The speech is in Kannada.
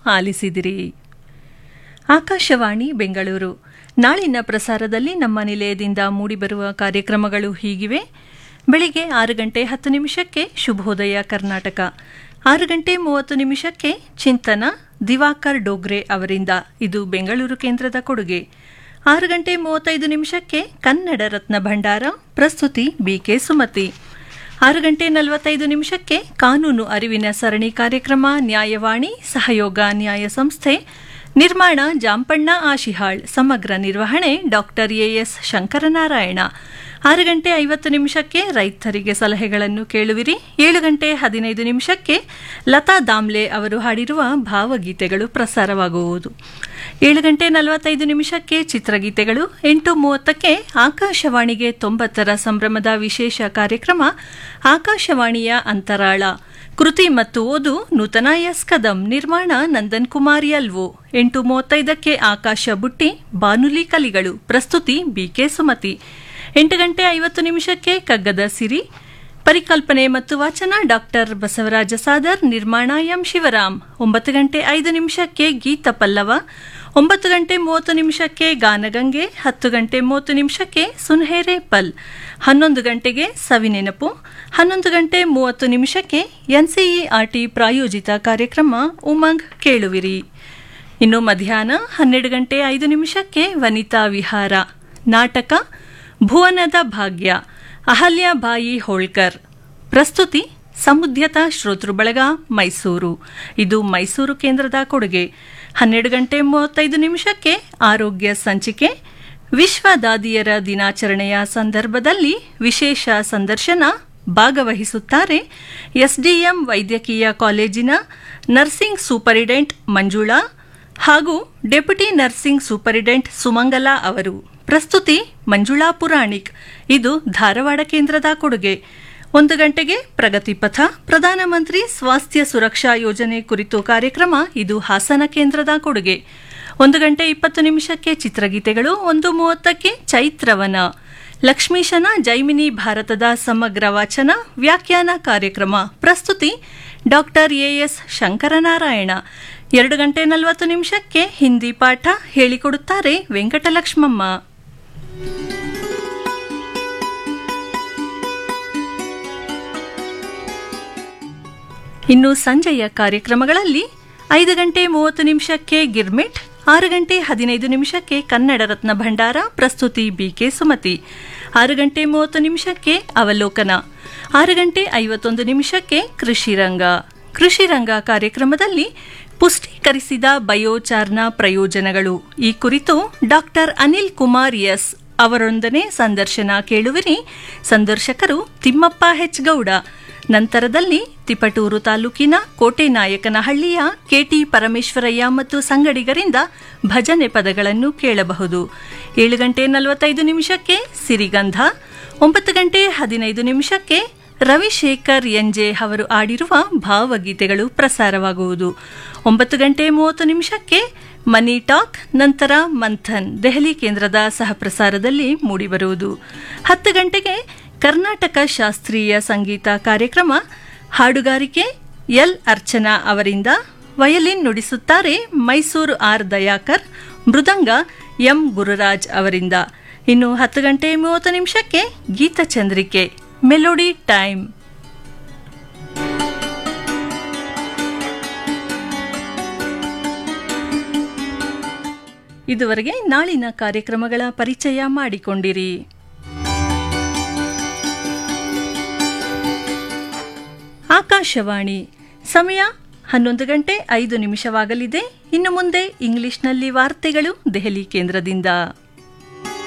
ಆಲಿಸಿದಿರಿ ಆಕಾಶವಾಣಿ ಬೆಂಗಳೂರು ನಾಳಿನ ಪ್ರಸಾರದಲ್ಲಿ ನಮ್ಮ ನಿಲಯದಿಂದ ಮೂಡಿಬರುವ ಕಾರ್ಯಕ್ರಮಗಳು ಹೀಗಿವೆ ಬೆಳಿಗ್ಗೆ ಆರು ಗಂಟೆ ಹತ್ತು ನಿಮಿಷಕ್ಕೆ ಶುಭೋದಯ ಕರ್ನಾಟಕ ಆರು ಗಂಟೆ ಮೂವತ್ತು ನಿಮಿಷಕ್ಕೆ ಚಿಂತನ ದಿವಾಕರ್ ಡೋಗ್ರೆ ಅವರಿಂದ ಇದು ಬೆಂಗಳೂರು ಕೇಂದ್ರದ ಕೊಡುಗೆ ಆರು ಗಂಟೆ ಮೂವತ್ತೈದು ನಿಮಿಷಕ್ಕೆ ಕನ್ನಡ ರತ್ನ ಭಂಡಾರ ಪ್ರಸ್ತುತಿ ಬಿಕೆ ಸುಮತಿ ಆರು ಗಂಟೆ ನಲವತ್ತೈದು ನಿಮಿಷಕ್ಕೆ ಕಾನೂನು ಅರಿವಿನ ಸರಣಿ ಕಾರ್ಯಕ್ರಮ ನ್ಯಾಯವಾಣಿ ಸಹಯೋಗ ನ್ಯಾಯ ಸಂಸ್ಥೆ ನಿರ್ಮಾಣ ಜಾಂಪಣ್ಣ ಆಶಿಹಾಳ್ ಸಮಗ್ರ ನಿರ್ವಹಣೆ ಡಾಕ್ಟರ್ ಎಎಸ್ ಶಂಕರನಾರಾಯಣ ಆರು ಗಂಟೆ ಐವತ್ತು ನಿಮಿಷಕ್ಕೆ ರೈತರಿಗೆ ಸಲಹೆಗಳನ್ನು ಕೇಳುವಿರಿ ಏಳು ಗಂಟೆ ಹದಿನೈದು ನಿಮಿಷಕ್ಕೆ ಲತಾ ದಾಮ್ಲೆ ಅವರು ಹಾಡಿರುವ ಭಾವಗೀತೆಗಳು ಪ್ರಸಾರವಾಗುವುದು ಏಳು ಗಂಟೆ ನಲವತ್ತೈದು ನಿಮಿಷಕ್ಕೆ ಚಿತ್ರಗೀತೆಗಳು ಎಂಟು ಮೂವತ್ತಕ್ಕೆ ಆಕಾಶವಾಣಿಗೆ ತೊಂಬತ್ತರ ಸಂಭ್ರಮದ ವಿಶೇಷ ಕಾರ್ಯಕ್ರಮ ಆಕಾಶವಾಣಿಯ ಅಂತರಾಳ ಕೃತಿ ಮತ್ತು ಓದು ನೂತನ ಎಸ್ ಕದಂ ನಿರ್ಮಾಣ ನಂದನ್ ಕುಮಾರ್ ಎಲ್ವೋ ಎಂಟು ಮೂವತ್ತೈದಕ್ಕೆ ಆಕಾಶ ಬುಟ್ಟಿ ಬಾನುಲಿ ಕಲಿಗಳು ಪ್ರಸ್ತುತಿ ಬಿಕೆ ಸುಮತಿ ಎಂಟು ಗಂಟೆ ಐವತ್ತು ನಿಮಿಷಕ್ಕೆ ಕಗ್ಗದ ಸಿರಿ ಪರಿಕಲ್ಪನೆ ಮತ್ತು ವಾಚನ ಡಾಕ್ಟರ್ ಬಸವರಾಜ ಸಾದರ್ ನಿರ್ಮಾಣ ಎಂ ಶಿವರಾಮ್ ಒಂಬತ್ತು ಗಂಟೆ ಐದು ನಿಮಿಷಕ್ಕೆ ಗೀತ ಪಲ್ಲವ ಒಂಬತ್ತು ಗಂಟೆ ಮೂವತ್ತು ನಿಮಿಷಕ್ಕೆ ಗಾನಗಂಗೆ ಹತ್ತು ಗಂಟೆ ಮೂವತ್ತು ನಿಮಿಷಕ್ಕೆ ಸುನ್ಹೇರೆ ಪಲ್ ಹನ್ನೊಂದು ಗಂಟೆಗೆ ಸವಿನೆನಪು ಹನ್ನೊಂದು ಗಂಟೆ ಮೂವತ್ತು ನಿಮಿಷಕ್ಕೆ ಎನ್ಸಿಇಆರ್ಟಿ ಪ್ರಾಯೋಜಿತ ಕಾರ್ಯಕ್ರಮ ಉಮಂಗ್ ಕೇಳುವಿರಿ ಇನ್ನು ಮಧ್ಯಾಹ್ನ ಹನ್ನೆರಡು ಗಂಟೆ ಐದು ನಿಮಿಷಕ್ಕೆ ವನಿತಾ ವಿಹಾರ ನಾಟಕ ಭುವನದ ಭಾಗ್ಯ ಅಹಲ್ಯಾಬಾಯಿ ಹೋಳ್ಕರ್ ಪ್ರಸ್ತುತಿ ಸಮುದ್ಯತ ಶ್ರೋತೃ ಬಳಗ ಮೈಸೂರು ಇದು ಮೈಸೂರು ಕೇಂದ್ರದ ಕೊಡುಗೆ ಹನ್ನೆರಡು ಗಂಟೆ ಮೂವತ್ತೈದು ನಿಮಿಷಕ್ಕೆ ಆರೋಗ್ಯ ಸಂಚಿಕೆ ವಿಶ್ವ ದಾದಿಯರ ದಿನಾಚರಣೆಯ ಸಂದರ್ಭದಲ್ಲಿ ವಿಶೇಷ ಸಂದರ್ಶನ ಭಾಗವಹಿಸುತ್ತಾರೆ ಎಸ್ಡಿಎಂ ವೈದ್ಯಕೀಯ ಕಾಲೇಜಿನ ನರ್ಸಿಂಗ್ ಸೂಪರಿಡೆಂಟ್ ಮಂಜುಳಾ ಹಾಗೂ ಡೆಪ್ಯೂಟಿ ನರ್ಸಿಂಗ್ ಸೂಪರಿಡೆಂಟ್ ಸುಮಂಗಲಾ ಅವರು ಪ್ರಸ್ತುತಿ ಮಂಜುಳಾ ಪುರಾಣಿಕ್ ಇದು ಧಾರವಾಡ ಕೇಂದ್ರದ ಕೊಡುಗೆ ಒಂದು ಗಂಟೆಗೆ ಪ್ರಗತಿ ಪಥ ಪ್ರಧಾನಮಂತ್ರಿ ಸ್ವಾಸ್ಥ್ಯ ಸುರಕ್ಷಾ ಯೋಜನೆ ಕುರಿತು ಕಾರ್ಯಕ್ರಮ ಇದು ಹಾಸನ ಕೇಂದ್ರದ ಕೊಡುಗೆ ಒಂದು ಗಂಟೆ ಇಪ್ಪತ್ತು ನಿಮಿಷಕ್ಕೆ ಚಿತ್ರಗೀತೆಗಳು ಒಂದು ಮೂವತ್ತಕ್ಕೆ ಚೈತ್ರವನ ಲಕ್ಷ್ಮೀಶನ ಜೈಮಿನಿ ಭಾರತದ ಸಮಗ್ರ ವಾಚನ ವ್ಯಾಖ್ಯಾನ ಕಾರ್ಯಕ್ರಮ ಪ್ರಸ್ತುತಿ ಡಾಕ್ಟರ್ ಎಎಸ್ ಶಂಕರನಾರಾಯಣ ಎರಡು ಗಂಟೆ ನಲವತ್ತು ನಿಮಿಷಕ್ಕೆ ಹಿಂದಿ ಪಾಠ ಹೇಳಿಕೊಡುತ್ತಾರೆ ವೆಂಕಟಲಕ್ಷ್ಮಮ್ಮ ಇನ್ನು ಸಂಜೆಯ ಕಾರ್ಯಕ್ರಮಗಳಲ್ಲಿ ಐದು ಗಂಟೆ ಮೂವತ್ತು ನಿಮಿಷಕ್ಕೆ ಗಿರ್ಮಿಟ್ ಆರು ಗಂಟೆ ಹದಿನೈದು ನಿಮಿಷಕ್ಕೆ ಕನ್ನಡ ರತ್ನ ಭಂಡಾರ ಪ್ರಸ್ತುತಿ ಬಿಕೆ ಸುಮತಿ ಆರು ಗಂಟೆ ಮೂವತ್ತು ನಿಮಿಷಕ್ಕೆ ಅವಲೋಕನ ಆರು ಗಂಟೆ ಐವತ್ತೊಂದು ನಿಮಿಷಕ್ಕೆ ಕೃಷಿ ರಂಗ ಕೃಷಿ ರಂಗ ಕಾರ್ಯಕ್ರಮದಲ್ಲಿ ಪುಷ್ಟೀಕರಿಸಿದ ಬಯೋಚಾರ್ನ ಪ್ರಯೋಜನಗಳು ಈ ಕುರಿತು ಡಾಕ್ಟರ್ ಅನಿಲ್ ಕುಮಾರ್ ಎಸ್ ಅವರೊಂದನೆ ಸಂದರ್ಶನ ಕೇಳುವಿರಿ ಸಂದರ್ಶಕರು ತಿಮ್ಮಪ್ಪ ಹೆಚ್ ಗೌಡ ನಂತರದಲ್ಲಿ ತಿಪಟೂರು ತಾಲೂಕಿನ ಕೋಟೆನಾಯಕನಹಳ್ಳಿಯ ಕೆಟಿ ಪರಮೇಶ್ವರಯ್ಯ ಮತ್ತು ಸಂಗಡಿಗರಿಂದ ಭಜನೆ ಪದಗಳನ್ನು ಕೇಳಬಹುದು ಏಳು ಗಂಟೆ ನಲವತ್ತೈದು ನಿಮಿಷಕ್ಕೆ ಸಿರಿಗಂಧ ಒಂಬತ್ತು ಗಂಟೆ ಹದಿನೈದು ನಿಮಿಷಕ್ಕೆ ರವಿಶೇಖರ್ ಎನ್ಜೆ ಅವರು ಆಡಿರುವ ಭಾವಗೀತೆಗಳು ಪ್ರಸಾರವಾಗುವುದು ಒಂಬತ್ತು ಗಂಟೆ ಮೂವತ್ತು ನಿಮಿಷಕ್ಕೆ ಮನಿ ಟಾಕ್ ನಂತರ ಮಂಥನ್ ದೆಹಲಿ ಕೇಂದ್ರದ ಸಹಪ್ರಸಾರದಲ್ಲಿ ಮೂಡಿಬರುವುದು ಹತ್ತು ಗಂಟೆಗೆ ಕರ್ನಾಟಕ ಶಾಸ್ತ್ರೀಯ ಸಂಗೀತ ಕಾರ್ಯಕ್ರಮ ಹಾಡುಗಾರಿಕೆ ಎಲ್ ಅರ್ಚನಾ ಅವರಿಂದ ವಯಲಿನ್ ನುಡಿಸುತ್ತಾರೆ ಮೈಸೂರು ಆರ್ ದಯಾಕರ್ ಮೃದಂಗ ಎಂ ಗುರುರಾಜ್ ಅವರಿಂದ ಇನ್ನು ಹತ್ತು ಗಂಟೆ ಮೂವತ್ತು ನಿಮಿಷಕ್ಕೆ ಗೀತಚಂದ್ರಿಕೆ ಮೆಲೋಡಿ ಟೈಮ್ ಇದುವರೆಗೆ ನಾಳಿನ ಕಾರ್ಯಕ್ರಮಗಳ ಪರಿಚಯ ಮಾಡಿಕೊಂಡಿರಿ ಆಕಾಶವಾಣಿ ಸಮಯ ಹನ್ನೊಂದು ಗಂಟೆ ಐದು ನಿಮಿಷವಾಗಲಿದೆ ಇನ್ನು ಮುಂದೆ ಇಂಗ್ಲಿಷ್ನಲ್ಲಿ ವಾರ್ತೆಗಳು ದೆಹಲಿ ಕೇಂದ್ರದಿಂದ